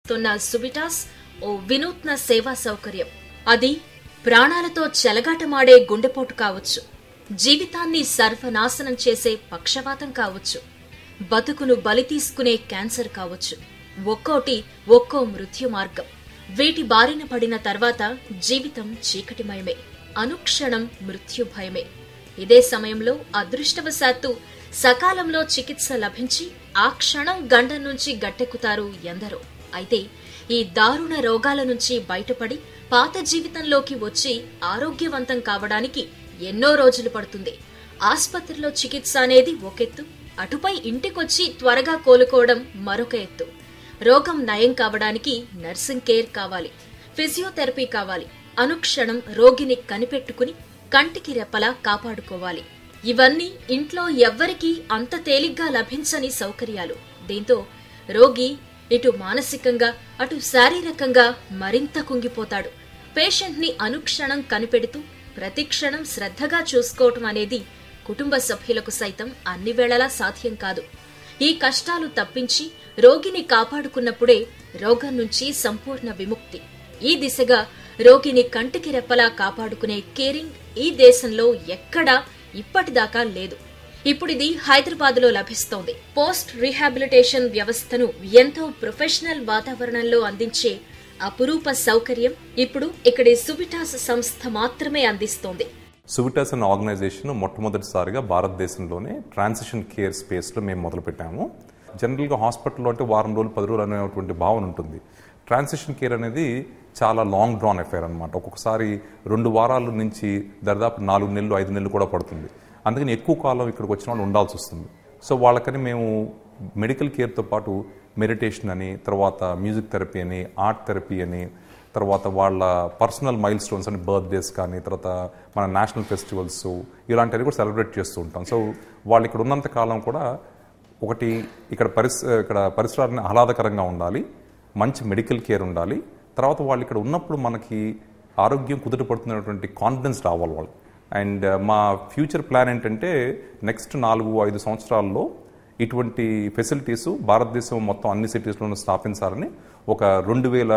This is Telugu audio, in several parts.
తొన్న సుబిటాస్ ఓ వినూత్న సేవా సౌకర్యం అది ప్రాణాలతో చెలగాటమాడే గుండెపోటు కావచ్చు జీవితాన్ని సర్వనాశనం చేసే పక్షవాతం కావచ్చు బతుకును బలి తీసుకునే క్యాన్సర్ కావచ్చు ఒక్కోటి ఒక్కో మృత్యు మార్గం వీటి బారిన పడిన తర్వాత జీవితం చీకటిమయమే అనుక్షణం మృత్యు భయమే ఇదే సమయంలో అదృష్టవశాత్తు సకాలంలో చికిత్స లభించి ఆ క్షణం గండం నుంచి గట్టెక్కుతారు ఎందరో అయితే ఈ దారుణ రోగాల నుంచి బయటపడి పాత జీవితంలోకి వచ్చి ఆరోగ్యవంతం కావడానికి ఎన్నో రోజులు పడుతుంది ఆస్పత్రిలో చికిత్స అనేది ఒకెత్తు అటుపై ఇంటికొచ్చి త్వరగా కోలుకోవడం మరొక ఎత్తు రోగం నయం కావడానికి నర్సింగ్ కేర్ కావాలి ఫిజియోథెరపీ కావాలి అనుక్షణం రోగిని కనిపెట్టుకుని కంటికి రెప్పలా కాపాడుకోవాలి ఇవన్నీ ఇంట్లో ఎవ్వరికీ అంత తేలిగ్గా లభించని సౌకర్యాలు దీంతో రోగి ఇటు మానసికంగా అటు శారీరకంగా మరింత కుంగిపోతాడు పేషెంట్ ని అనుక్షణం కనిపెడుతూ ప్రతిక్షణం శ్రద్ధగా చూసుకోవటం అనేది కుటుంబ సభ్యులకు సైతం అన్ని వేళలా సాధ్యం కాదు ఈ కష్టాలు తప్పించి రోగిని కాపాడుకున్నప్పుడే రోగం నుంచి సంపూర్ణ విముక్తి ఈ దిశగా రోగిని కంటికి రెప్పలా కాపాడుకునే కేరింగ్ ఈ దేశంలో ఎక్కడా ఇప్పటిదాకా లేదు ఇప్పుడిది హైదరాబాద్ లో లభిస్తోంది పోస్ట్ రీహాబిలిటేషన్ వ్యవస్థను ఎంతో ప్రొఫెషనల్ వాతావరణంలో అందించే అపురూప సౌకర్యం ఇప్పుడు ఇక్కడి సుబిటాస్ సంస్థ మాత్రమే అందిస్తోంది సువిటాస్ అనే ఆర్గనైజేషన్ మొట్టమొదటిసారిగా భారతదేశంలోనే ట్రాన్సిషన్ కేర్ స్పేస్లో మేము మొదలుపెట్టాము జనరల్గా హాస్పిటల్లో అంటే వారం రోజులు పది రోజులు అనేటువంటి భావన ఉంటుంది ట్రాన్సిషన్ కేర్ అనేది చాలా లాంగ్ డ్రాన్ అఫేర్ అనమాట ఒక్కొక్కసారి రెండు వారాల నుంచి దాదాపు నాలుగు నెలలు ఐదు నెలలు కూడా పడుతుంది అందుకని ఎక్కువ కాలం ఇక్కడికి వచ్చిన వాళ్ళు ఉండాల్సి వస్తుంది సో వాళ్ళకని మేము మెడికల్ కేర్తో పాటు మెడిటేషన్ అని తర్వాత మ్యూజిక్ థెరపీ అని ఆర్ట్ థెరపీ అని తర్వాత వాళ్ళ పర్సనల్ మైల్ స్టోన్స్ అని బర్త్డేస్ కానీ తర్వాత మన నేషనల్ ఫెస్టివల్స్ ఇలాంటివి కూడా సెలబ్రేట్ చేస్తూ ఉంటాం సో వాళ్ళు ఇక్కడ ఉన్నంత కాలం కూడా ఒకటి ఇక్కడ పరిస ఇక్కడ పరిసరాలను ఆహ్లాదకరంగా ఉండాలి మంచి మెడికల్ కేర్ ఉండాలి తర్వాత వాళ్ళు ఇక్కడ ఉన్నప్పుడు మనకి ఆరోగ్యం కుదుటపడుతున్నటువంటి కాన్ఫిడెన్స్ రావాలి వాళ్ళు అండ్ మా ఫ్యూచర్ ప్లాన్ ఏంటంటే నెక్స్ట్ నాలుగు ఐదు సంవత్సరాల్లో ఇటువంటి ఫెసిలిటీస్ భారతదేశం మొత్తం అన్ని సిటీస్లోనూ స్థాపించాలని ఒక రెండు వేల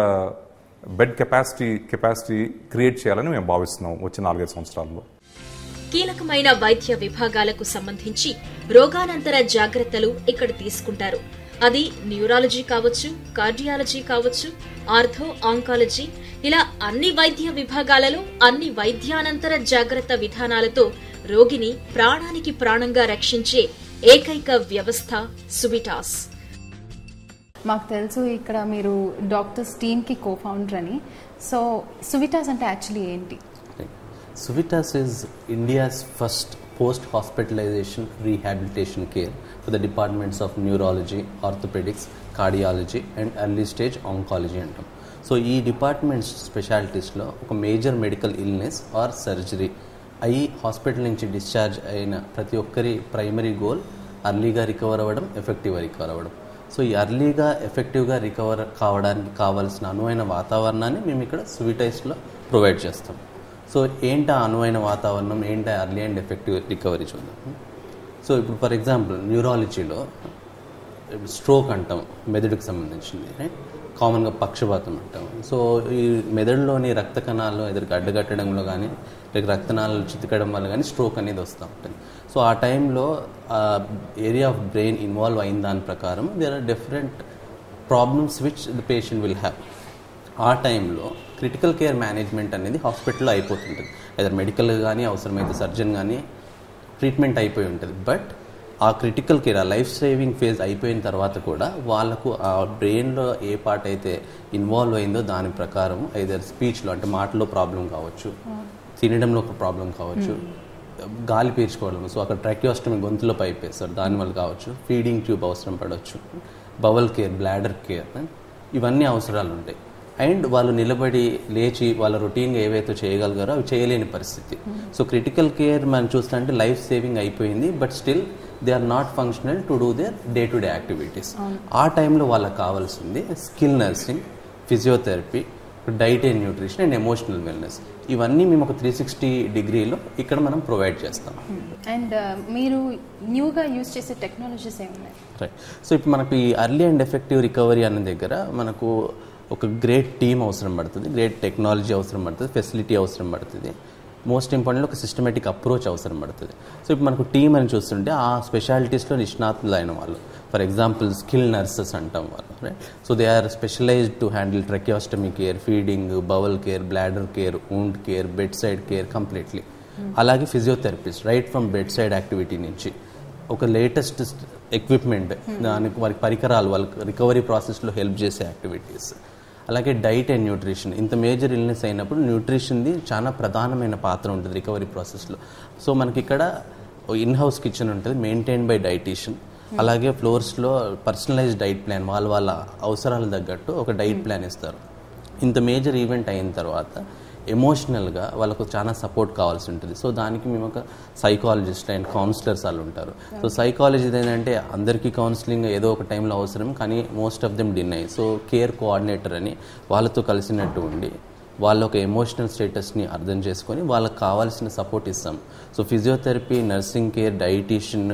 బెడ్ కెపాసిటీ కెపాసిటీ క్రియేట్ చేయాలని మేము భావిస్తున్నాం వచ్చే నాలుగైదు సంవత్సరాల్లో కీలకమైన వైద్య విభాగాలకు సంబంధించి రోగానంతర జాగ్రత్తలు ఇక్కడ తీసుకుంటారు అది న్యూరాలజీ కావచ్చు కార్డియాలజీ కావచ్చు ఆర్థో ఆంకాలజీ ఇలా అన్ని వైద్య విభాగాలలో అన్ని వైద్యానంతర జాగ్రత్త విధానాలతో రోగిని ప్రాణానికి ప్రాణంగా రక్షించే ఏకైక వ్యవస్థ సుబిటాస్ మాకు తెలుసు ఇక్కడ మీరు డాక్టర్స్ టీమ్కి కో ఫౌండర్ అని సో సువిటాస్ అంటే యాక్చువల్లీ ఏంటి Suvitas is India's first post hospitalization rehabilitation care for the departments of neurology, orthopedics, cardiology, and early stage oncology అంటాం సో ఈ డిపార్ట్మెంట్స్ స్పెషాలిటీస్లో ఒక major medical illness or surgery అయ్యి హాస్పిటల్ నుంచి డిశ్చార్జ్ అయిన ప్రతి ఒక్కరి ప్రైమరీ గోల్ అర్లీగా రికవర్ అవ్వడం ఎఫెక్టివ్గా రికవర్ అవ్వడం సో ఈ అర్లీగా ఎఫెక్టివ్గా రికవర్ కావడానికి కావాల్సిన అనువైన వాతావరణాన్ని మేము ఇక్కడ సువిటైస్లో ప్రొవైడ్ చేస్తాం సో ఏంటి ఆ అనువైన వాతావరణం ఏంటి అర్లీ అండ్ ఎఫెక్టివ్ రికవరీ చూద్దాం సో ఇప్పుడు ఫర్ ఎగ్జాంపుల్ న్యూరాలజీలో స్ట్రోక్ అంటాం మెదడుకు సంబంధించింది రైట్ కామన్గా పక్షపాతం అంటాం సో ఈ మెదడులోని రక్త కణాలు ఎదురుగా అడ్డగట్టడంలో కానీ లేక రక్తనాళాలు చితికడం వల్ల కానీ స్ట్రోక్ అనేది వస్తూ ఉంటుంది సో ఆ టైంలో ఏరియా ఆఫ్ బ్రెయిన్ ఇన్వాల్వ్ అయిన దాని ప్రకారం there are different problems which the patient will have ఆ టైంలో క్రిటికల్ కేర్ మేనేజ్మెంట్ అనేది హాస్పిటల్లో అయిపోతుంటుంది అయితే మెడికల్ కానీ అవసరమైతే సర్జన్ కానీ ట్రీట్మెంట్ అయిపోయి ఉంటుంది బట్ ఆ క్రిటికల్ కేర్ ఆ లైఫ్ సేవింగ్ ఫేజ్ అయిపోయిన తర్వాత కూడా వాళ్ళకు ఆ బ్రెయిన్లో ఏ పార్ట్ అయితే ఇన్వాల్వ్ అయిందో దాని ప్రకారం ఐదర్ స్పీచ్లో అంటే మాటలో ప్రాబ్లం కావచ్చు తినడంలో ఒక ప్రాబ్లం కావచ్చు గాలి పీల్చుకోవడం సో అక్కడ ట్రాక్యోస్టమీ గొంతులో పైప్ వేస్తారు దానివల్ల కావచ్చు ఫీడింగ్ ట్యూబ్ అవసరం పడవచ్చు బవల్ కేర్ బ్లాడర్ కేర్ ఇవన్నీ అవసరాలు ఉంటాయి అండ్ వాళ్ళు నిలబడి లేచి వాళ్ళ రొటీన్గా ఏవైతే చేయగలిగారో అవి చేయలేని పరిస్థితి సో క్రిటికల్ కేర్ మనం చూస్తుంటే లైఫ్ సేవింగ్ అయిపోయింది but still they are not functional to do their day to day activities ఆ టైంలో వాళ్ళకి కావాల్సింది skill nursing physiotherapy diet and nutrition and emotional wellness ఇవన్నీ మేము ఒక త్రీ సిక్స్టీ డిగ్రీలో ఇక్కడ మనం ప్రొవైడ్ చేస్తాం అండ్ మీరు న్యూగా యూజ్ చేసే టెక్నాలజీస్ ఏమున్నాయి రైట్ సో ఇప్పుడు మనకు ఈ అర్లీ అండ్ ఎఫెక్టివ్ రికవరీ అనే దగ్గర మనకు ఒక గ్రేట్ టీమ్ అవసరం పడుతుంది గ్రేట్ టెక్నాలజీ అవసరం పడుతుంది ఫెసిలిటీ అవసరం పడుతుంది మోస్ట్ ఇంపార్టెంట్ ఒక సిస్టమేటిక్ అప్రోచ్ అవసరం పడుతుంది సో ఇప్పుడు మనకు టీమ్ అని చూస్తుంటే ఆ స్పెషాలిటీస్లో నిష్ణాతులైన వాళ్ళు ఫర్ ఎగ్జాంపుల్ స్కిల్ నర్సెస్ అంటాం వాళ్ళు right so they are specialised to handle tracheostomy care feeding bowel care bladder care wound care bed side care completely అలాగే physiotherapist right from bed side activity నుంచి ఒక లేటెస్ట్ ఎక్విప్మెంట్ దానికి వారికి పరికరాలు వాళ్ళకి రికవరీ ప్రాసెస్లో హెల్ప్ చేసే యాక్టివిటీస్ అలాగే డైట్ అండ్ న్యూట్రిషన్ ఇంత మేజర్ ఇల్నెస్ అయినప్పుడు న్యూట్రిషన్ది చాలా ప్రధానమైన పాత్ర ఉంటుంది రికవరీ ప్రాసెస్లో సో మనకి ఇక్కడ ఇన్ హౌస్ కిచెన్ ఉంటుంది మెయింటైన్ బై డైటీషియన్ అలాగే ఫ్లోర్స్లో పర్సనలైజ్ డైట్ ప్లాన్ వాళ్ళ వాళ్ళ అవసరాలు తగ్గట్టు ఒక డైట్ ప్లాన్ ఇస్తారు ఇంత మేజర్ ఈవెంట్ అయిన తర్వాత ఎమోషనల్గా వాళ్ళకు చాలా సపోర్ట్ కావాల్సి ఉంటుంది సో దానికి మేము ఒక సైకాలజిస్ట్ అండ్ కౌన్సిలర్స్ వాళ్ళు ఉంటారు సో సైకాలజీ ఏంటంటే అందరికీ కౌన్సిలింగ్ ఏదో ఒక టైంలో అవసరం కానీ మోస్ట్ ఆఫ్ దెమ్ డిన్నై సో కేర్ కోఆర్డినేటర్ అని వాళ్ళతో కలిసినట్టు ఉండి వాళ్ళ ఒక ఎమోషనల్ స్టేటస్ని అర్థం చేసుకొని వాళ్ళకి కావాల్సిన సపోర్ట్ ఇస్తాం so physiotherapy nursing care dietitian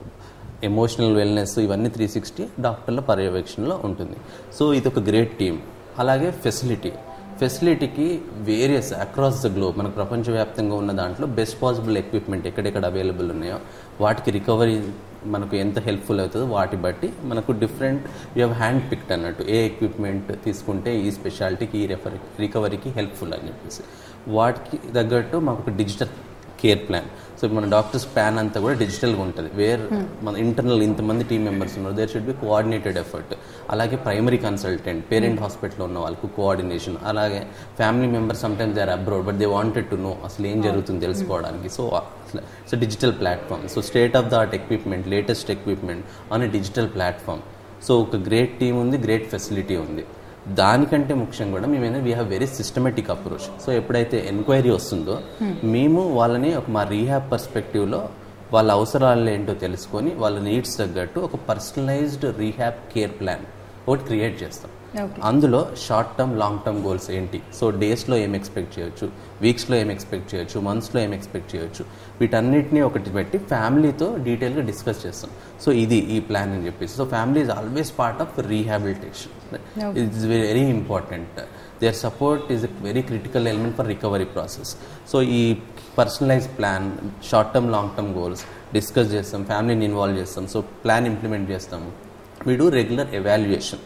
emotional wellness ఇవన్నీ త్రీ సిక్స్టీ డాక్టర్ల పర్యవేక్షణలో ఉంటుంది సో ఇది ఒక గ్రేట్ టీమ్ అలాగే ఫెసిలిటీ ఫెసిలిటీకి వేరియస్ అక్రాస్ ద గ్లోబ్ మనకు ప్రపంచవ్యాప్తంగా ఉన్న దాంట్లో బెస్ట్ పాసిబుల్ ఎక్విప్మెంట్ ఎక్కడెక్కడ అవైలబుల్ ఉన్నాయో వాటికి రికవరీ మనకు ఎంత హెల్ప్ఫుల్ అవుతుందో వాటి బట్టి మనకు different you have hand picked అన్నట్టు ఏ ఎక్విప్మెంట్ తీసుకుంటే ఈ స్పెషాలిటీకి ఈ రెఫర్ రికవరీకి హెల్ప్ఫుల్ అని చెప్పేసి వాటికి తగ్గట్టు మాకు ఒక డిజిటల్ కేర్ ప్లాన్ సో మన డాక్టర్స్ ప్లాన్ అంతా కూడా డిజిటల్గా ఉంటుంది వేర్ మన ఇంటర్నల్ ఇంతమంది టీమ్ మెంబర్స్ ఉన్నారు there should be coordinated effort అలాగే ప్రైమరీ కన్సల్టెంట్ పేరెంట్ హాస్పిటల్లో ఉన్న వాళ్ళకు కోఆర్డినేషన్ అలాగే family members sometimes they are abroad but they wanted to know అసలు ఏం జరుగుతుంది తెలుసుకోవడానికి so it's digital platform so state of the art equipment latest equipment on a digital platform so ఒక గ్రేట్ టీమ్ ఉంది గ్రేట్ ఫెసిలిటీ ఉంది దానికంటే ముఖ్యం కూడా మేము we have very systematic approach so ఎప్పుడైతే ఎంక్వైరీ వస్తుందో మేము వాళ్ళని ఒక మా రీహాబ్ పర్స్పెక్టివ్లో వాళ్ళ అవసరాలు ఏంటో తెలుసుకొని వాళ్ళ నీడ్స్ తగ్గట్టు ఒక పర్సనలైజ్డ్ రీహాబ్ కేర్ ప్లాన్ ఒకటి క్రియేట్ చేస్తాం Okay. అందులో short term long term goals ఏంటి సో డేస్లో ఏం ఎక్స్పెక్ట్ చేయొచ్చు వీక్స్లో ఏం ఎక్స్పెక్ట్ చేయొచ్చు మంత్స్లో ఏం ఎక్స్పెక్ట్ చేయొచ్చు వీటన్నిటిని ఒకటి పెట్టి ఫ్యామిలీతో డీటెయిల్గా డిస్కస్ చేస్తాం సో ఇది ఈ ప్లాన్ అని చెప్పేసి so family is always part of rehabilitation it's very important their support is a very critical element for recovery process so ఈ personalise plan short term long term goals discuss చేస్తాం ఫ్యామిలీని ఇన్వాల్వ్ చేస్తాం సో ప్లాన్ ఇంప్లిమెంట్ చేస్తాము we do regular evaluation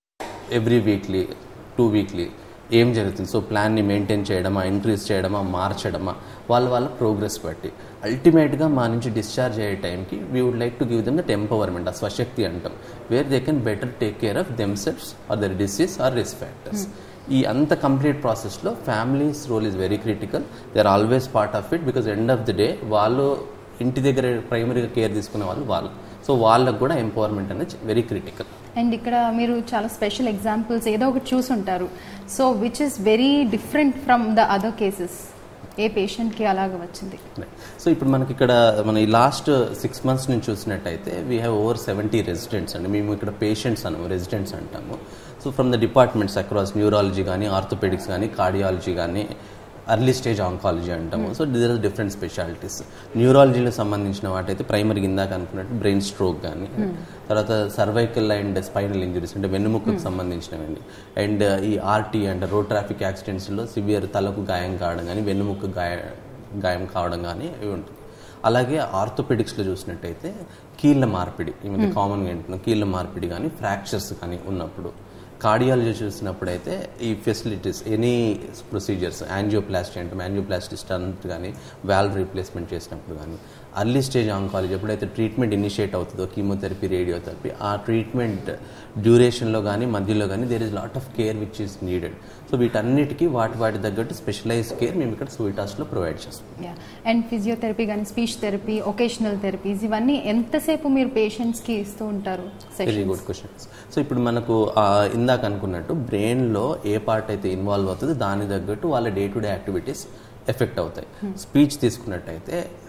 every weekly two weekly ఏం జరుగుతుంది సో ప్లాన్ని మెయింటైన్ చేయడమా ఇంక్రీజ్ చేయడమా మార్చడమా వాళ్ళ వాళ్ళ ప్రోగ్రెస్ బట్టి అల్టిమేట్గా మా నుంచి డిశ్చార్జ్ అయ్యే టైంకి we would like to give them that empowerment ఆ స్వశక్తి అంటాం where they can better take care of themselves or their disease or risk factors ఈ అంత కంప్లీట్ ప్రాసెస్లో families role is very critical they are always part of it because end of the day వాళ్ళు ఇంటి దగ్గర ప్రైమరీగా కేర్ తీసుకునే వాళ్ళు వాళ్ళు సో వాళ్ళకు కూడా ఎంపవర్మెంట్ అనేది వెరీ క్రిటికల్ అండ్ ఇక్కడ మీరు చాలా స్పెషల్ ఎగ్జాంపుల్స్ ఏదో ఒకటి చూసుంటారు so which is very different from the other cases ఏ పేషెంట్కి అలాగ వచ్చింది సో ఇప్పుడు మనకి ఇక్కడ మన ఈ లాస్ట్ సిక్స్ మంత్స్ నుంచి చూసినట్టయితే we have over seventy residents అండి మేము ఇక్కడ పేషెంట్స్ అనము రెసిడెంట్స్ అంటాము so from the departments across neurology కానీ ఆర్థోపెడిక్స్ కానీ కార్డియాలజీ కానీ అర్లీ స్టేజ్ ఆంకాలజీ అంటాము so there are different specialities న్యూరాలజీలో సంబంధించిన వాటైతే ప్రైమరీ ఇందాక అనుకున్నట్టు బ్రెయిన్ స్ట్రోక్ కానీ తర్వాత సర్వైకల్ అండ్ స్పైనల్ ఇంజరీస్ అంటే వెన్నుముక్కకు సంబంధించినవండి అండ్ ఈ ఆర్టీ అండ్ రోడ్ ట్రాఫిక్ యాక్సిడెంట్స్లో సివియర్ తలకు గాయం కావడం కానీ వెన్నుముక్క గాయ గాయం కావడం కానీ ఇవి ఉంటుంది అలాగే ఆర్థోపెడిక్స్లో చూసినట్టయితే కీళ్ళ మార్పిడి ఈ మధ్య కామన్గా ఏంటంటే కీళ్ళ మార్పిడి కానీ ఫ్రాక్చర్స్ కానీ ఉన్నప్పుడు కార్డియాలజీ చూసినప్పుడైతే ఈ ఫెసిలిటీస్ ఎనీ ప్రొసీజర్స్ యాంజియోప్లాస్టీ అంటే యాంజియోప్లాస్టీ స్టంట్ కానీ వాల్వ్ రీప్లేస్మెంట్ చేసినప్పుడు కానీ అర్లీ స్టేజ్ ఆంకాలజీ ఎప్పుడైతే ట్రీట్మెంట్ ఇనిషియేట్ అవుతుందో కీమోథెరపీ రేడియోథెరపీ ఆ ట్రీట్మెంట్ డ్యూరేషన్లో కానీ మధ్యలో కానీ there is lot of care which is needed so వీటన్నిటికీ వాటి వాటి తగ్గట్టు స్పెషలైజ్ కేర్ మేము ఇక్కడ సూయిటాస్లో ప్రొవైడ్ చేస్తాం యా అండ్ ఫిజియోథెరపీ కానీ స్పీచ్ థెరపీ ఒకేషనల్ థెరపీస్ ఇవన్నీ ఎంతసేపు మీరు పేషెంట్స్కి ఇస్తూ ఉంటారు very sessions good questions so ఇప్పుడు మనకు ఆ, ఇందాక అనుకున్నట్టు బ్రెయిన్లో ఏ పార్ట్ అయితే ఇన్వాల్వ్ అవుతుందో దాని తగ్గట్టు వాళ్ళ day to day activities effect అవుతాయి స్పీచ్ తీసుకున్నట్టయితే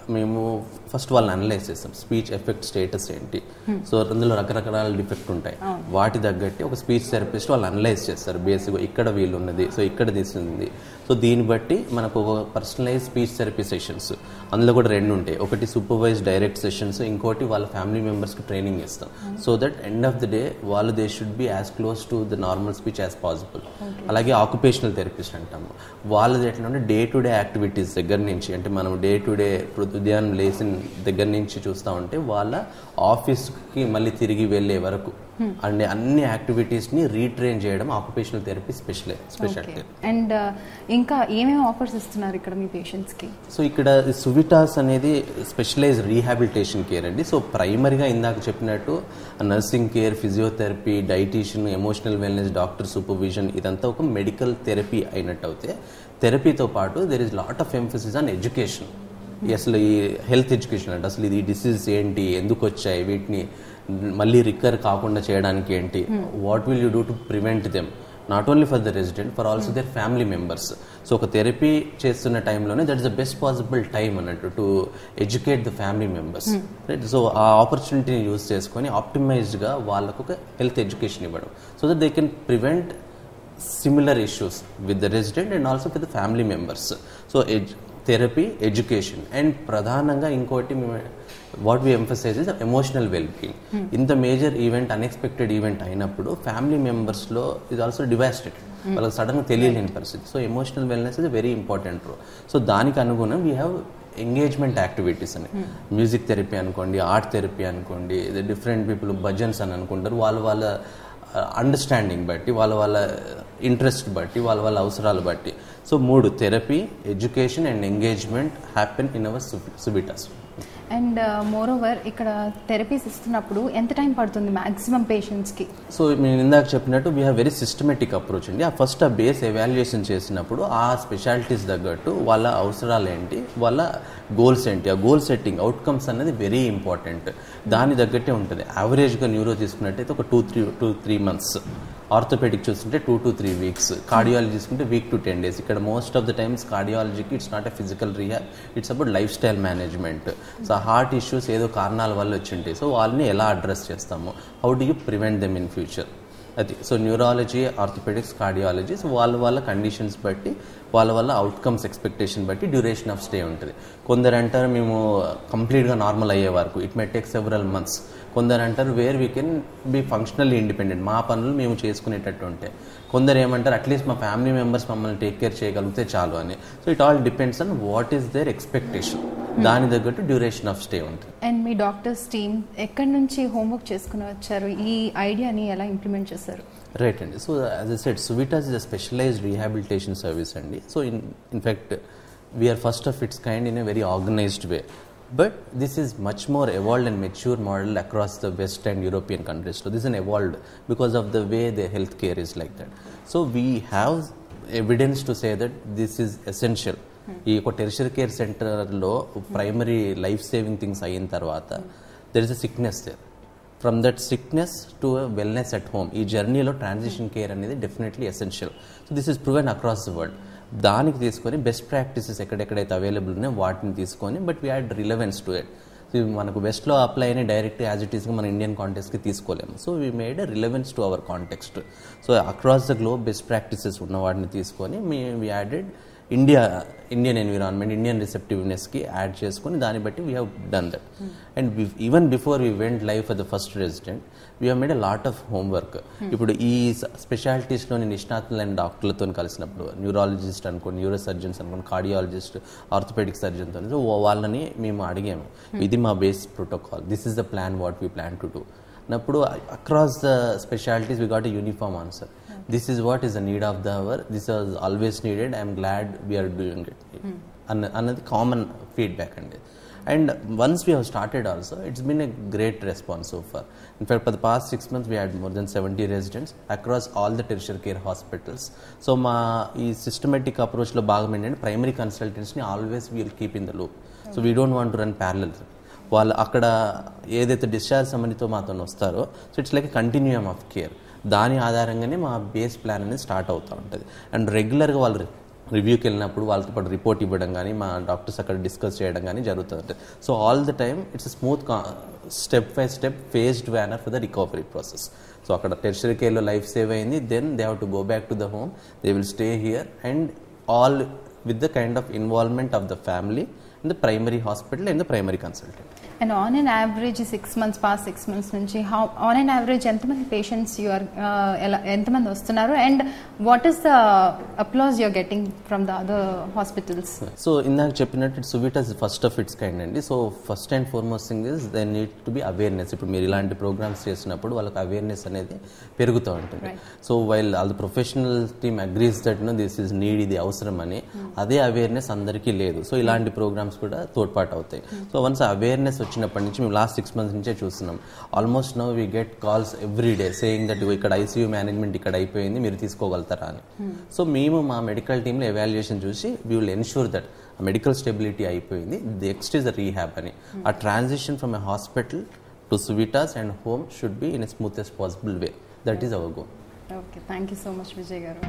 మేము ఫస్ట్ వాళ్ళని అనలైజ్ చేస్తాం స్పీచ్ ఎఫెక్ట్ స్టేటస్ ఏంటి సో అందులో రకరకాల డిఫెక్ట్ ఉంటాయి వాటి తగ్గట్టి ఒక స్పీచ్ థెరపిస్ట్ వాళ్ళు అనలైజ్ చేస్తారు బేసిక్గా ఇక్కడ వీళ్ళు ఉన్నది సో ఇక్కడ తీసింది సో దీన్ని బట్టి మనకు ఒక పర్సనలైజ్ స్పీచ్ థెరపీ సెషన్స్ అందులో కూడా రెండు ఉంటాయి ఒకటి సూపర్వైజ్ డైరెక్ట్ సెషన్స్ ఇంకోటి వాళ్ళ ఫ్యామిలీ మెంబర్స్కి ట్రైనింగ్ ఇస్తాం so that end of the day వాళ్ళు they should be as close to the normal speech as possible అలాగే ఆక్యుపేషనల్ థెరపిస్ట్ అంటాము వాళ్ళది ఎట్లా అంటే డే టు డే యాక్టివిటీస్ దగ్గర నుంచి అంటే మనం డే టు డే ఉదయాన్నం లేచిన దగ్గర నుంచి చూస్తూ ఉంటే వాళ్ళ ఆఫీస్కి మళ్ళీ తిరిగి వెళ్ళే వరకు అండ్ అన్ని యాక్టివిటీస్ని రీట్రైన్ చేయడం occupational therapy special speciality and ఇంకా ఏమేమి ఆఫర్స్ ఇస్తున్నారు ఇక్కడ మీ పేషెంట్స్కి సో ఇక్కడ సువిటాస్ అనేది స్పెషలైజ్ రీహాబిలిటేషన్ కేర్ అండి సో ప్రైమరీగా ఇందాక చెప్పినట్టు nursing care physiotherapy dietitian emotional wellness doctor supervision ఇదంతా ఒక మెడికల్ థెరపీ అయినట్టు అయితే థెరపీతో పాటు there is lot of emphasis on education అసలు ఈ హెల్త్ ఎడ్యుకేషన్ అంటే అసలు ఇది డిసీజ్ ఏంటి ఎందుకు వచ్చాయి వీటిని మళ్ళీ రికర్ కాకుండా చేయడానికి ఏంటి what will you do to prevent them not only for the resident for also their family members so ఒక థెరపీ చేస్తున్న టైంలోనే that is the best possible time అన్నట్టు to educate the family members right so ఆ ఆపర్చునిటీని యూస్ చేసుకొని ఆప్టిమైజ్డ్గా వాళ్ళకు ఒక హెల్త్ ఎడ్యుకేషన్ ఇవ్వడం so that they can prevent similar issues with the resident and also with the family members so therapy education and ప్రధానంగా ఇంకోటి మేము what we emphasise is emotional well being ఇంత మేజర్ ఈవెంట్ అన్ఎక్స్పెక్టెడ్ ఈవెంట్ అయినప్పుడు ఫ్యామిలీ మెంబర్స్లో ఇది ఆల్సో డివాస్టెడ్ వాళ్ళకి సడన్గా తెలియలేని పరిస్థితి so emotional wellness is very important రో సో దానికి అనుగుణం వీ హ్యావ్ ఎంగేజ్మెంట్ యాక్టివిటీస్ అని మ్యూజిక్ థెరపీ అనుకోండి ఆర్ట్ థెరపీ అనుకోండి డిఫరెంట్ పీపుల్ భజన్స్ అని అనుకుంటారు వాళ్ళ వాళ్ళ అండర్స్టాండింగ్ బట్టి వాళ్ళ వాళ్ళ ఇంట్రెస్ట్ బట్టి వాళ్ళ వాళ్ళ అవసరాలు బట్టి సో మూడు therapy education and engagement happen in our Suvitas and more over ఇక్కడ థెరపీస్ ఇస్తున్నప్పుడు ఎంత టైం పడుతుంది మాక్సిమం పేషెంట్స్కి సో నేను ఇందాక చెప్పినట్టు we have very systematic approach అండి ఆ ఫస్ట్ ఆ బేస్ ఎవాల్యుయేషన్ చేసినప్పుడు ఆ స్పెషాలిటీస్ తగ్గట్టు వాళ్ళ అవసరాలు ఏంటి వాళ్ళ గోల్స్ ఏంటి ఆ గోల్ సెట్టింగ్ అవుట్కమ్స్ అనేది వెరీ ఇంపార్టెంట్ దాని తగ్గట్టే ఉంటుంది యావరేజ్గా న్యూరో తీసుకున్నట్టయితే ఒక two three two three months orthopaedic చూస్తుంటే two to three weeks cardiology తీసుకుంటే వీక్ టు టెన్ డేస్ ఇక్కడ మోస్ట్ ఆఫ్ ద టైమ్స్ కార్డియాలజీకి it's not a physical rehab it's about life style management so heart issues ఏదో కారణాల వల్ల వచ్చింటాయి సో వాళ్ళని ఎలా అడ్రస్ చేస్తాము how do you prevent them in future అది so neurology orthopedics cardiology so వాళ్ళ వాళ్ళ కండిషన్స్ బట్టి వాళ్ళ వల్ల అవుట్కమ్స్ ఎక్స్పెక్టేషన్ బట్టి డ్యూరేషన్ ఆఫ్ స్టే ఉంటుంది కొందరు అంటారు మేము కంప్లీట్గా నార్మల్ అయ్యే వరకు it may take several months కొందరు అంటారు where we can be functionally independent మా పనులు మేము చేసుకునేటట్టు ఉంటాయి కొందరు ఏమంటారు అట్లీస్ట్ మా ఫ్యామిలీ మెంబర్స్ మమ్మల్ని టేక్ కేర్ చేయగలిగితే చాలు అని so it all depends on what is their expectation దాని తగ్గట్టు డ్యూరేషన్ ఆఫ్ స్టే ఉంటుంది అండ్ మీ డాక్టర్స్ టీమ్ ఎక్కడి నుంచి హోంవర్క్ చేసుకుని వచ్చారు ఈ ఐడియాని ఎలా ఇంప్లిమెంట్ చేశారు రైట్ అండి so as a set Suvitas is a specialised rehabilitation service అండి so in in fact we are first of its kind in a very organised way but this is much more evolved and mature model across the west and European countries so this an evolved because of the way the health care is like that so we have evidence to say that this is essential ఈ ఒక టెరిషరీ కేర్ సెంటర్లో ప్రైమరీ లైఫ్ సేవింగ్ థింగ్స్ అయిన తర్వాత there is a sickness there from that sickness to wellness at home ఈ జర్నీలో ట్రాన్సిషన్ కేర్ అనేది definitely essential so this is proven across the world దానికి తీసుకొని బెస్ట్ ప్రాక్టీసెస్ ఎక్కడెక్కడైతే అవైలబుల్ ఉన్నాయో వాటిని తీసుకొని but we had relevance to it so మనకు వెస్ట్లో అప్లై అయిన డైరెక్ట్ యాజ్ ఇట్ ఈస్గా మన ఇండియన్ కాంటెక్స్కి తీసుకోలేము so we made relevance to our context so across the globe best practices ఉన్న వాటిని తీసుకొని మీ we added India Indian environment Indian రిసెప్టివ్నెస్కి యాడ్ చేసుకొని దాన్ని బట్టి we have done that and even before we went live for the first resident we have made a lot of homework ఇప్పుడు ఈ స్పెషాలిటీస్లోని నిష్ణాతులైన డాక్టర్లతో కలిసినప్పుడు న్యూరాలజిస్ట్ అనుకోండి న్యూరో సర్జన్స్ అనుకోండి కార్డియాలజిస్ట్ ఆర్థోపెడిక్ సర్జన్తో సో వాళ్ళని మేము అడిగాము ఇది మా base protocol this is the plan what we plan to do అన్నప్పుడు across the specialities we got a uniform answer this is what is the need of the hour this was always needed I'm glad we're doing it అన్న అన్నది కామన్ ఫీడ్బ్యాక్ అండి and once we have started also it's been a great response so for in fact for the past six months we had more than seventy residents across all the tertiary care hospitals so మా ఈ సిస్టమేటిక్ అప్రోచ్లో భాగం ఏంటంటే ప్రైమరీ కన్సల్టెంట్స్ని always we'll keep in the loop so we don't want to run parallel వాళ్ళు అక్కడ ఏదైతే డిశ్చార్జ్ సంబంధితో మాతో వస్తారో so it's like continuum of care దాని ఆధారంగానే మా బేస్ ప్లాన్ అనేది స్టార్ట్ అవుతూ ఉంటుంది అండ్ రెగ్యులర్గా వాళ్ళు రివ్యూకి వెళ్ళినప్పుడు వాళ్ళతో పాటు రిపోర్ట్ ఇవ్వడం కానీ మా డాక్టర్స్ అక్కడ డిస్కస్ చేయడం కానీ జరుగుతుంది so all the time it's smooth step by step phased manner for the recovery process so అక్కడ టెర్షరీ కేర్లో లైఫ్ సేవ్ అయింది then they have to go back to the home they will stay here and all with the kind of involvement of the family in the primary hospital and the primary consultant and on and average six months past six months నుంచి హౌ ఆన్ అండ్ యావరేజ్ ఎంతమంది పేషెంట్స్ యు ఆర్ ఎలా ఎంతమంది వస్తున్నారు and what is the applause you're getting from the other hospitals so ఇందాక చెప్పినట్టు Suvitas first of its kind అండి so first and foremost thing is they need to be awareness ఇప్పుడు మీరు ఇలాంటి ప్రోగ్రామ్స్ చేసినప్పుడు వాళ్ళకి అవేర్నెస్ అనేది పెరుగుతూ ఉంటుంది so while all the professional team agrees that no this is need ఇది అవసరం అని అదే అవేర్నెస్ అందరికీ లేదు సో ఇలాంటి ప్రోగ్రామ్స్ కూడా తోడ్పాటు అవుతాయి సో వన్స్ అవేర్నెస్ వచ్చినప్పటి నుంచి మేము లాస్ట్ సిక్స్ మంత్స్ నుంచే చూస్తున్నాం almost no we get calls every day saying that ఇక్కడ ఐసీయూ మేనేజ్మెంట్ ఇక్కడ అయిపోయింది మీరు తీసుకోగలుగుతారా అని సో మేము మా మెడికల్ టీంలో ఎవాల్యుయేషన్ చూసి we will ensure that medical stability అయిపోయింది నెక్స్ట్ ఇస్ ద రీహాబ్ అని ఆ transition from a hospital to Suvitas and home should be in a smoothest possible way that is our goal okay thank you so much Vijay garu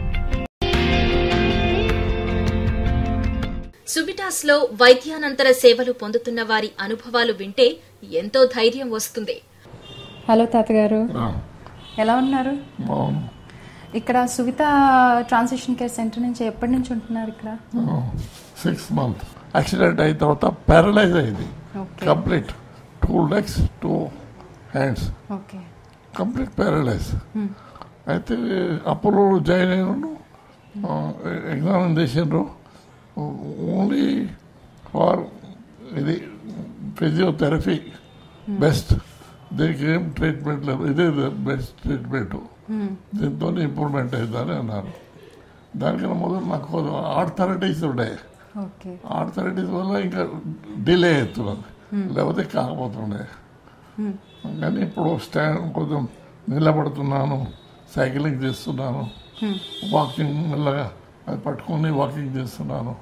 Suvitas లో వైద్యానంతర సేవలు పొందుతున్న వారి అనుభవాలు వింటే ఎంతో ధైర్యం వస్తుంది హలో తాతగారు ఎలా ఉన్నారు ఇక్కడ సువిత ట్రాన్సిషన్ కేర్ సెంటర్ నుంచి ఎప్పటి నుంచి ఉంటున్నారు ఇక్కడ సిక్స్ మంత్ యాక్సిడెంట్ అయిన తర్వాత పారలైజ్ అయింది okay complete two legs two hands okay complete paralyse అయితే అప్పుడు జాయిన్ అయినాను ఎగ్జామ్ చేసిండ్రు ఓన్లీ ఫార్ ఇది ఫిజియోథెరపీ బెస్ట్ దీనికి ఏం ట్రీట్మెంట్ లేదు ఇదే బెస్ట్ ట్రీట్మెంట్ దీంతో ఇంప్రూవ్మెంట్ అవుతుందని అన్నారు దానికన్నా మొదలు నాకు ఆర్థరైటిస్ ఉండే ఓకే ఆర్థరైటిస్ వల్ల ఇంకా డిలే అవుతున్నది లేకపోతే కాకపోతుండే కానీ ఇప్పుడు స్టాండ్ కొంచెం నిలబడుతున్నాను సైక్లింగ్ చేస్తున్నాను వాకింగ్ మెల్లగా అది పట్టుకొని వాకింగ్ చేస్తున్నాను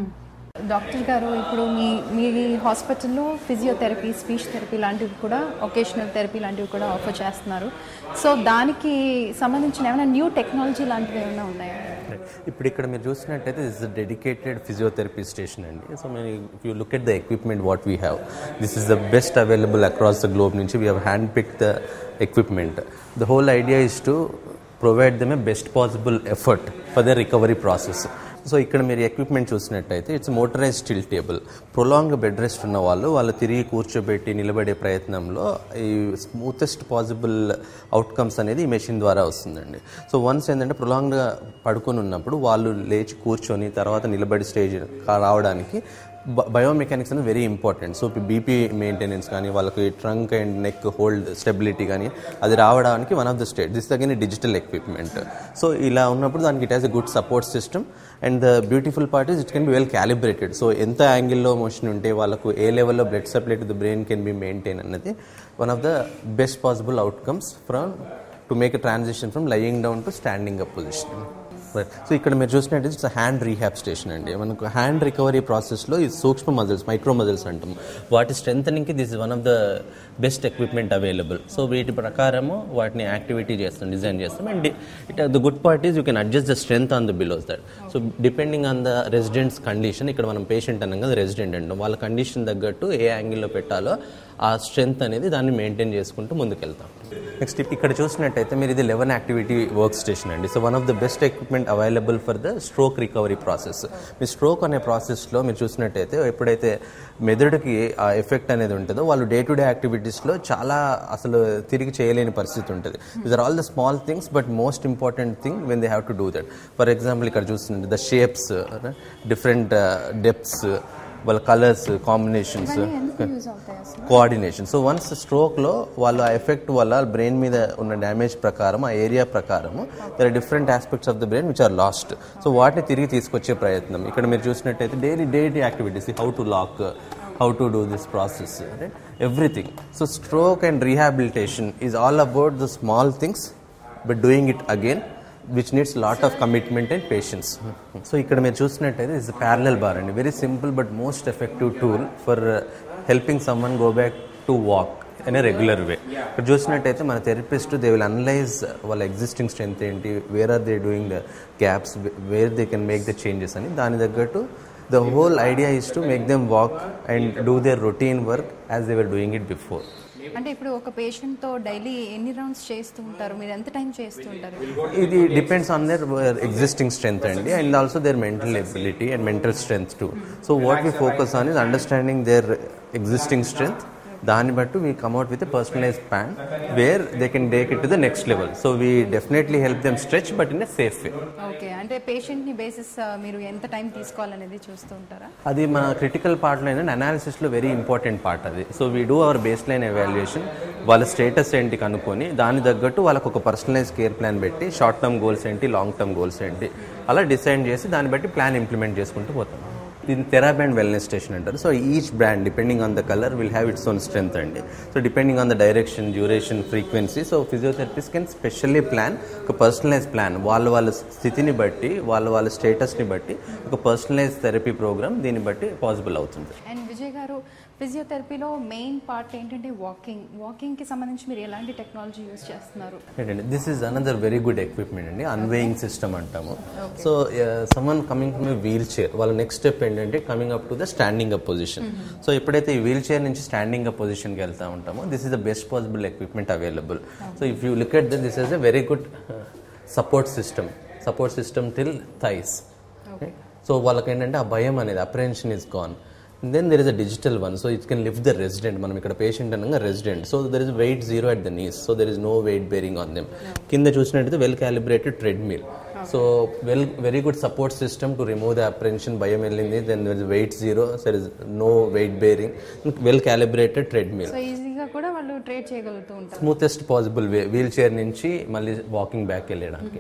డాక్టర్ గారు ఇప్పుడు మీ మీ హాస్పిటల్లో ఫిజియోథెరపీ స్పీచ్ థెరపీ లాంటివి కూడా ఒకేషనల్ థెరపీ లాంటివి కూడా ఆఫర్ చేస్తున్నారు సో దానికి సంబంధించిన ఏమైనా న్యూ టెక్నాలజీ లాంటివి ఏమైనా ఉన్నాయా ఇప్పుడు ఇక్కడ మీరు చూసినట్టయితే this is dedicated physiotherapy station అండి సో మీరు if you look at the equipment what we have this is the best available across the globe నుంచి we have hand pick the equipment the whole idea is to provide them a best possible effort for the recovery process so ఇక్కడ మీరు ఎక్విప్మెంట్ చూసినట్టయితే ఇట్స్ మోటరైజ్ స్టిల్ టేబుల్ ప్రొలాంగ్ బెడ్ రెస్ట్ ఉన్న వాళ్ళు వాళ్ళు తిరిగి కూర్చోబెట్టి నిలబడే ప్రయత్నంలో ఈ స్మూతెస్ట్ పాసిబుల్ అవుట్కమ్స్ అనేది ఈ మెషిన్ ద్వారా వస్తుందండి సో వన్స్ ఏంటంటే ప్రొలాంగ్గా పడుకొని ఉన్నప్పుడు వాళ్ళు లేచి కూర్చొని తర్వాత నిలబడి స్టేజ్ రావడానికి బయోమెకానిక్స్ అనేది very important so BP maintenance కానీ వాళ్ళకి trunk and neck hold stability కానీ అది రావడానికి one of the state this again digital equipment so ఇలా ఉన్నప్పుడు దానికి it has a good support system and the beautiful part is it can be well calibrated so ఎంత యాంగిల్లో మోషన్ ఉంటే వాళ్ళకు ఏ లెవెల్లో blood supply to the brain can be maintain అన్నది one of the best possible outcomes from to make a transition from lying down to standing up position so ఇక్కడ మీరు చూసినట్టు ఇట్స్ హ్యాండ్ రీహాబ్ స్టేషన్ అండి మనకు హ్యాండ్ రికవరీ ప్రాసెస్లో ఈ సూక్ష్మ మజిల్స్ మైక్రో మజిల్స్ అంటాం వాటి స్ట్రెంథనింగ్కి this is one of the best equipment available so వీటి ప్రకారము వాటిని యాక్టివిటీ చేస్తాం డిజైన్ చేస్తాం and it the good part is you can adjust the strength on the bellows that so depending on the residents condition ఇక్కడ మనం పేషెంట్ అన్నాం కదా రెసిడెంట్ అంటాం వాళ్ళ కండిషన్ తగ్గట్టు ఏ యాంగిల్లో పెట్టాలో ఆ స్ట్రెంత్ అనేది దాన్ని మెయింటైన్ చేసుకుంటూ ముందుకెళ్తాం నెక్స్ట్ ఇక్కడ చూసినట్టయితే మీరు ఇది లెవెన్ యాక్టివిటీ వర్క్ స్టేషన్ అండి so one of the best equipment available for the stroke recovery process మీ స్ట్రోక్ అనే ప్రాసెస్లో మీరు చూసినట్టయితే ఎప్పుడైతే మెదడుకి ఆ ఎఫెక్ట్ అనేది ఉంటుందో వాళ్ళు డే టు డే యాక్టివిటీస్లో చాలా అసలు తిరిగి చేయలేని పరిస్థితి ఉంటుంది these are all the small things but most important thing when they have to do that for example ఇక్కడ చూస్తుంటే ద షేప్స్ డిఫరెంట్ డెప్త్స్ వాళ్ళ colours combinations coordination so once స్ట్రోక్లో వాళ్ళు ఆ ఎఫెక్ట్ వల్ల బ్రెయిన్ మీద ఉన్న డ్యామేజ్ ప్రకారం ఆ ఏరియా ప్రకారం there are different aspects of the brain which are lost so వాటిని తిరిగి తీసుకొచ్చే ప్రయత్నం ఇక్కడ మీరు చూసినట్టయితే daily daily activities how to lock how to do this process everything so stroke and rehabilitation is all about the small things but doing it again which needs lot of commitment and patience so ఇక్కడ మీరు చూసినట్టయితే ఇస్ ప్యారలల్ బార్ అండి very simple but most effective tool for helping someone go back to walk in a regular way ఇక్కడ చూసినట్టయితే మన థెరపిస్ట్ దే విల్ అనలైజ్ వాళ్ళ ఎగ్జిస్టింగ్ స్ట్రెంత్ ఏంటి where are they doing the gaps where they can make the changes అని దాని తగ్గట్టు the whole idea is to make them walk and do their routine work as they were doing it before అంటే ఇప్పుడు ఒక పేషెంట్తో డైలీ ఎన్ని రౌండ్స్ చేస్తూ ఉంటారు మీరు ఎంత టైం చేస్తూ ఉంటారు ఇది depends on their existing strength అండి and also their mental ability and mental strength too so what we focus on is understanding their existing strength దాన్ని బట్టి we come up with personalise plan where they can take it to the next level so we definitely help them stretch but in a safe way okay అంటే పేషెంట్ని బేసిస్ మీరు ఎంత టైం తీసుకోవాలనేది చూస్తూ ఉంటారా అది మన క్రిటికల్ పార్ట్లో ఏంటంటే అనాలిసిస్లో వెరీ ఇంపార్టెంట్ పార్ట్ అది so we do our baseline evaluation వాళ్ళ స్టేటస్ ఏంటి కనుక్కొని దాని తగ్గట్టు వాళ్ళకు ఒక పర్సనలైజ్ కేర్ ప్లాన్ పెట్టి షార్ట్ టర్మ్ గోల్స్ ఏంటి లాంగ్ టర్మ్ గోల్స్ ఏంటి అలా డిసైడ్ చేసి దాన్ని బట్టి ప్లాన్ ఇంప్లిమెంట్ చేసుకుంటూ పోతాం దీన్ని థెరాపీ అండ్ వెల్నెస్ స్టేషన్ అంటారు so each brand depending on the colour will have its own strength అండి so depending on the direction duration frequency so physiotherapist can specially plan ఒక పర్సనలైజ్ ప్లాన్ వాళ్ళ వాళ్ళ స్థితిని బట్టి వాళ్ళ వాళ్ళ స్టేటస్ని బట్టి ఒక పర్సనలైజ్ థెరపీ ప్రోగ్రామ్ దీన్ని బట్టి పాసిబుల్ అవుతుంది అండ్ విజయ్ గారు ఫిజియోథెరపీలో మెయిన్ పార్ట్ ఏంటంటే వాకింగ్ వాకింగ్కి సంబంధించి మీరు ఎలాంటి టెక్నాలజీ యూస్ చేస్తున్నారు ఏంటండి this is another very good equipment అండి అన్వేయింగ్ సిస్టమ్ అంటాము so someone coming from wheelchair వాళ్ళ నెక్స్ట్ స్టెప్ ఏంటంటే coming up to the standing up position so ఎప్పుడైతే ఈ వీల్ చైర్ నుంచి స్టాండింగ్ అప్ పొజిషన్కి వెళ్తా ఉంటామో this is the best possible equipment available so if you look at this is a very good support system support system till thighs so వాళ్ళకి ఏంటంటే ఆ భయం అనేది apprehension is gone then there is a digital one so it can lift the resident మనం ఇక్కడ పేషెంట్ అనగా resident so there is weight zero at the knees so there is no weight bearing on them కింద చూసినట్టయితే well calibrated treadmill so well very good support system to remove the apprehension భయం వెళ్ళింది then there is weight zero there is no weight bearing well calibrated treadmill so ఈజీగా కూడా వాళ్ళు ట్రేడ్ చేయగలుగుతూ ఉంటారు smoothest possible way wheelchair నుంచి మళ్ళీ వాకింగ్ బ్యాక్ వెళ్ళడానికి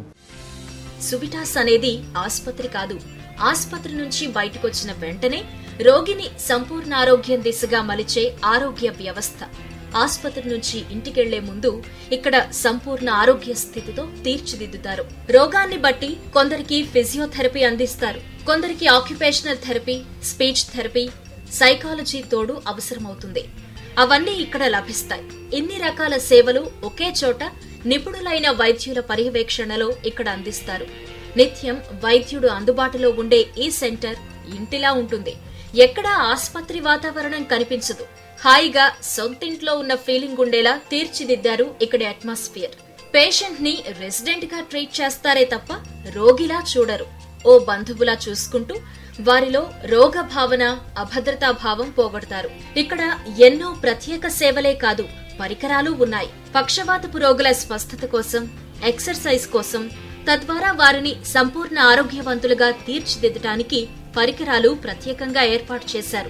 సువిటాస్ అనేది ఆస్పత్రి కాదు ఆస్పత్రి నుంచి బయటకొచ్చిన వెంటనే రోగిని సంపూర్ణ ఆరోగ్యం దిశగా మలిచే ఆరోగ్య వ్యవస్థ ఆస్పత్రి నుంచి ఇంటికెళ్లే ముందు ఇక్కడ సంపూర్ణ ఆరోగ్య స్థితితో తీర్చిదిద్దుతారు రోగాన్ని బట్టి కొందరికి ఫిజియోథెరపీ అందిస్తారు కొందరికి occupational therapy speech therapy psychology తోడు అవసరమవుతుంది అవన్నీ ఇక్కడ లభిస్తాయి ఇన్ని రకాల సేవలు ఒకే చోట నిపుణులైన వైద్యుల పర్యవేక్షణలో ఇక్కడ అందిస్తారు నిత్యం వైద్యుడు అందుబాటులో ఉండే ఈ సెంటర్ ఇంటిలా ఉంటుంది ఎక్కడా ఆస్పత్రి వాతావరణం కనిపించదు హాయిగా సొంతింట్లో ఉన్న ఫీలింగ్ ఉండేలా తీర్చిదిద్దారు ఇక్కడి అట్మాస్ఫియర్ పేషెంట్ ని రెసిడెంట్ గా ట్రీట్ చేస్తారే తప్ప రోగిలా చూడరు ఓ బంధువులా చూసుకుంటూ వారిలో రోగ భావన అభద్రతా భావం పోగొడతారు ఇక్కడ ఎన్నో ప్రత్యేక సేవలే కాదు పరికరాలు ఉన్నాయి పక్షవాతపు రోగుల స్వస్థత కోసం ఎక్సర్సైజ్ కోసం తద్వారా వారిని సంపూర్ణ ఆరోగ్యవంతులుగా తీర్చిదిద్దడానికి పరికరాలు ప్రత్యేకంగా ఏర్పాటు చేశారు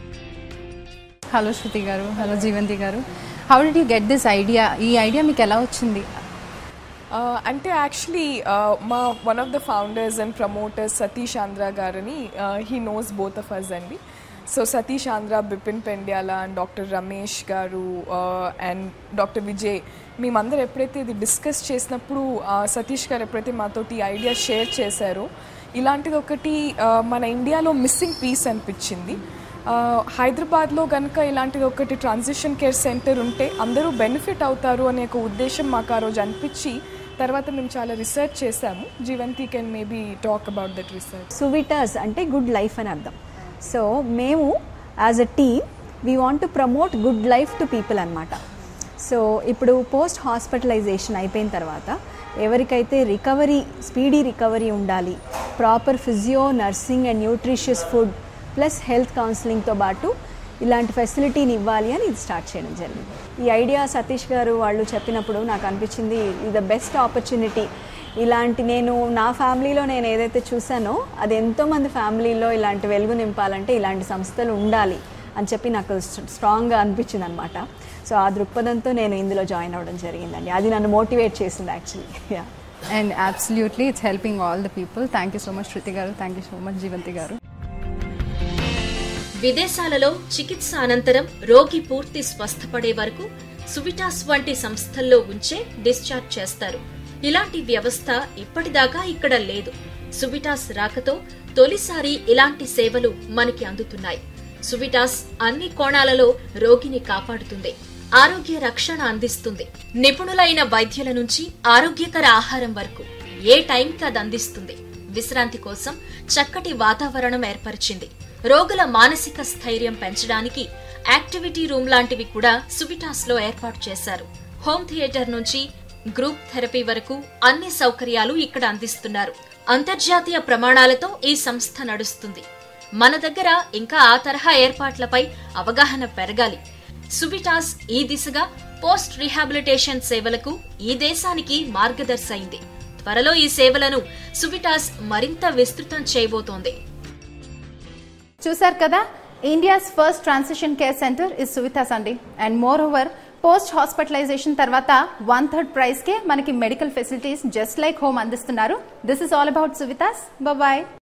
హలో శృతి గారు హలో జీవంతి గారు how did you get this idea ఈ ఐడియా మీకు ఎలా వచ్చింది Uh, అంటే యాక్చువల్లీ మా one of the founders and promoters Satish Andhra గారని he knows both of us అండి so Satish Andhra Bipin Pendyala and doctor Ramesh గారు అండ్ డాక్టర్ విజయ్ మేమందరం ఎప్పుడైతే ఇది డిస్కస్ చేసినప్పుడు uh, సతీష్ గారు ఎప్పుడైతే మాతోటి ఈ ఐడియా షేర్ చేశారో ఇలాంటిది ఒకటి uh, మన ఇండియాలో మిస్సింగ్ పీస్ అనిపించింది ఆ, హైదరాబాద్లో కనుక ఇలాంటిది ఒకటి ట్రాన్సిషన్ కేర్ సెంటర్ ఉంటే అందరూ బెనిఫిట్ అవుతారు అనే ఒక ఉద్దేశం మాకు ఆ రోజు అనిపించి తర్వాత మేము చాలా రీసెర్చ్ చేశాము Jeevanthi can maybe talk about that research Suvitas అంటే గుడ్ లైఫ్ అని అర్థం సో మేము as a team we want to promote good life to people అనమాట సో ఇప్పుడు పోస్ట్ హాస్పిటలైజేషన్ అయిపోయిన తర్వాత ఎవరికైతే రికవరీ స్పీడీ రికవరీ ఉండాలి proper physio nursing and nutritious food plus health కౌన్సిలింగ్తో పాటు ఇలాంటి ఫెసిలిటీని ఇవ్వాలి అని ఇది స్టార్ట్ చేయడం జరిగింది ఈ ఐడియా సతీష్ గారు వాళ్ళు చెప్పినప్పుడు నాకు అనిపించింది ఇది ద బెస్ట్ ఆపర్చునిటీ ఇలాంటి నేను నా ఫ్యామిలీలో నేను ఏదైతే చూసానో అది ఎంతోమంది ఫ్యామిలీలో ఇలాంటి వెలుగు నింపాలంటే ఇలాంటి సంస్థలు ఉండాలి అని చెప్పి నాకు స్ట్రాంగ్గా అనిపించింది అనమాట సో ఆ దృక్పథంతో నేను ఇందులో జాయిన్ అవ్వడం జరిగిందండి అది నన్ను మోటివేట్ చేసింది actually yeah and absolutely it's helping all the people thank you so much Shruti గారు thank you so much Jeevanthi గారు విదేశాలలో చికిత్స అనంతరం రోగి పూర్తి స్వస్థపడే వరకు సువిటాస్ వంటి సంస్థల్లో ఉంచే డిశ్చార్జ్ చేస్తారు ఇలాంటి వ్యవస్థ ఇప్పటిదాకా ఇక్కడ లేదు సువిటాస్ రాకతో తొలిసారి ఇలాంటి సేవలు మనకి అందుతున్నాయి సువిటాస్ అన్ని కోణాలలో రోగిని కాపాడుతుంది ఆరోగ్య రక్షణ అందిస్తుంది నిపుణులైన వైద్యుల నుంచి ఆరోగ్యకర ఆహారం వరకు ఏ టైంకి అది అందిస్తుంది విశ్రాంతి కోసం చక్కటి వాతావరణం ఏర్పరిచింది రోగుల మానసిక స్థైర్యం పెంచడానికి యాక్టివిటీ రూమ్ లాంటివి కూడా సువిటాస్ లో ఏర్పాటు చేశారు హోమ్ థియేటర్ నుంచి గ్రూప్ థెరపీ వరకు అన్ని సౌకర్యాలు ఇక్కడ అందిస్తున్నారు అంతర్జాతీయ ప్రమాణాలతో ఈ సంస్థ నడుస్తుంది మన దగ్గర ఇంకా ఆ తరహా ఏర్పాట్లపై అవగాహన పెరగాలి సుబిటాస్ ఈ దిశగా పోస్ట్ రీహాబిలిటేషన్ సేవలకు ఈ దేశానికి మార్గదర్శి అయింది త్వరలో ఈ సేవలను సుబిటాస్ మరింత విస్తృతం చేయబోతోంది చూశారు కదా India's first transition care centre is Suvitas అండి and more moreover post hospitalisation తర్వాత వన్ థర్డ్ ప్రైస్కే మనకి medical facilities just like home అందిస్తున్నారు this is all about Suvitas bye